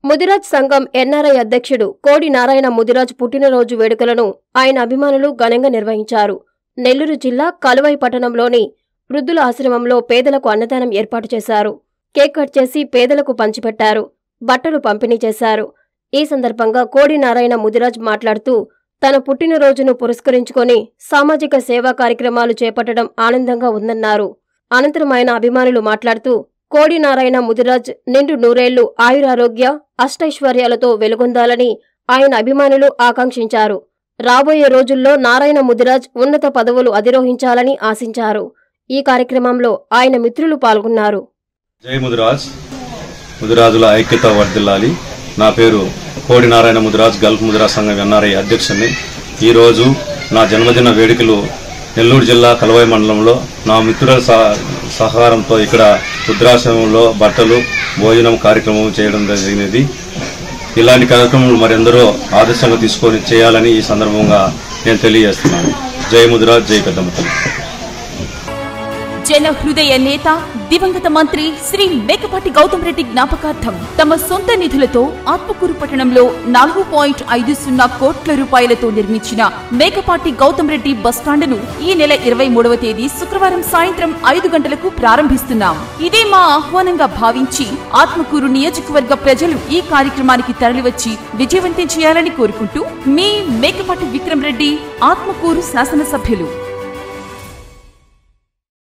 ముదిరాజ్ సంఘం ఎన్ఆర్ఐ అధ్యక్షుడు కోడి నారాయణ ముదిరాజ్ పుట్టినరోజు వేడుకలను ఆయన అభిమానులు ఘనంగా నిర్వహించారు నెల్లూరు జిల్లా కలువై పట్టణంలోని వృద్ధుల ఆశ్రమంలో పేదలకు అన్నదానం ఏర్పాటు చేశారు కేక్ కట్ చేసి పేదలకు పంచిపెట్టారు బట్టలు పంపిణీ చేశారు ఈ సందర్భంగా కోడి నారాయణ ముదిరాజ్ మాట్లాడుతూ తన పుట్టినరోజును పురస్కరించుకొని సామాజిక సేవా కార్యక్రమాలు చేపట్టడం ఆనందంగా ఉందన్నారు అనంతరం ఆయన అభిమానులు మాట్లాడుతూ కోడి నారాయణ ముదిరాజ్ నిండు నూరేళ్లు ఆయురారోగ్య అష్టైశ్వర్యాలతో వెలుగొందాలని ఆయన అభిమానులు ఆకాంక్షించారు రాబోయే రోజుల్లో నారాయణ ముదిరాజ్ ఉన్నత పదవులు అధిరోహించాలని ఆశించారు ఈ కార్యక్రమంలో ఆయన మిత్రులు పాల్గొన్నారు జై ముదిరాజ్ ముదిరాజుల ఐక్యత వర్ధిల్లాలి నా పేరు కోడి నారాయణ ముదిరాజ్ గల్ఫ్ ముదిరాజ్ సంఘం ఎన్ఆర్ఐ అధ్యక్షుని ఈరోజు నా జన్మదిన వేడుకలు నెల్లూరు జిల్లా కలవాయి మండలంలో నా మిత్రుల సహ- సహకారంతో ఇక్కడ రుద్రాశ్రమంలో బట్టలు భోజనం కార్యక్రమం చేయడం జరిగినది ఇలాంటి కార్యక్రమాలు మరెందరో ఆదర్శంగా తీసుకొని చేయాలని ఈ సందర్భంగా నేను తెలియజేస్తున్నాను జై ముదిరాజ్ జై పెద్దమ్మ జన హృదయ నేత దివంగత మంత్రి శ్రీ మేకపాటి గౌతమ్ రెడ్డి జ్ఞాపకార్థం తమ సొంత నిధులతో ఆత్మకూరు పట్టణంలో నాలుగు పాయింట్ ఐదు సున్నా కోట్ల రూపాయలతో నిర్మించిన మేకపాటి గౌతమ్ రెడ్డి బస్టాండును ఈ నెల ఇరవై మూడవ తేదీ శుక్రవారం సాయంత్రం ఐదు గంటలకు ప్రారంభిస్తున్నాం ఇదే మా ఆహ్వానంగా భావించి ఆత్మకూరు నియోజకవర్గ ప్రజలు ఈ కార్యక్రమానికి తరలివచ్చి విజయవంతం చేయాలని కోరుకుంటూ మీ మేకపాటి విక్రమ్ రెడ్డి ఆత్మకూరు శాసనసభ్యులు